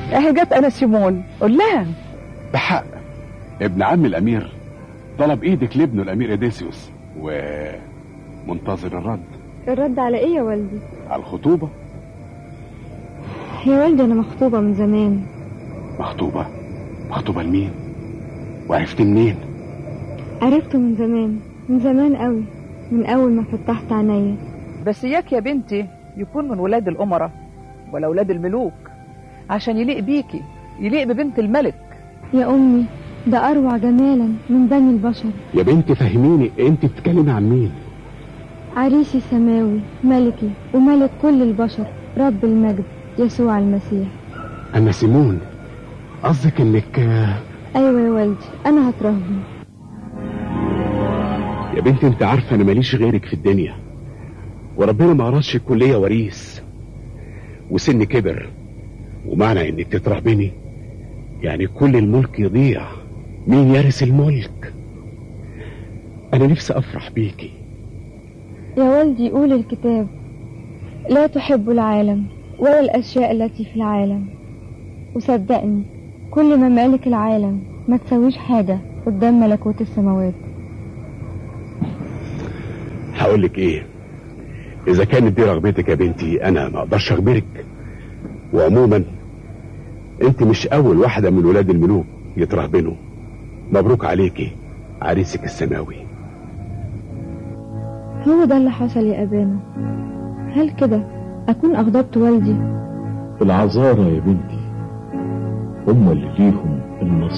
اهي جت انا سيمون قول لها بحق ابن عم الامير طلب ايدك لابنه الامير اديسيوس ومنتظر الرد الرد على ايه يا والدي على الخطوبة يا والدي انا مخطوبة من زمان مخطوبة مخطوبة لمين وعرفت منين عرفته من زمان من زمان قوي من اول ما فتحت عينيا بس اياك يا بنتي يكون من ولاد الامراء ولا ولاد الملوك عشان يليق بيكي يليق ببنت الملك يا امي ده اروع جمالا من بني البشر يا بنت فهميني انت بتتكلمي عن مين عريسي سماوي ملكي وملك كل البشر رب المجد يسوع المسيح انا سيمون قصدك انك آه، ايوه يا والدي انا هترهبن يا بنت انت عارفه انا ماليش غيرك في الدنيا وربنا ما قرصش الكليه وريث وسني كبر ومعنى انك تترهبني يعني كل الملك يضيع مين يرث الملك انا نفسي افرح بيكي يا والدي يقول الكتاب لا تحب العالم ولا الأشياء التي في العالم وصدقني كل ممالك العالم ما تسويش حاجة قدام ملكوت السماوات هقول لك ايه اذا كانت دي رغبتك يا بنتي انا ما اقدرش اخبرك وعموما انت مش اول واحده من ولاد الملوك يترهبنوا مبروك عليكي عريسك السماوي هو ده اللي حصل يا أبانا هل كده أكون أغضبت والدي العذارى يا بنتي هم اللي ليهم النصيب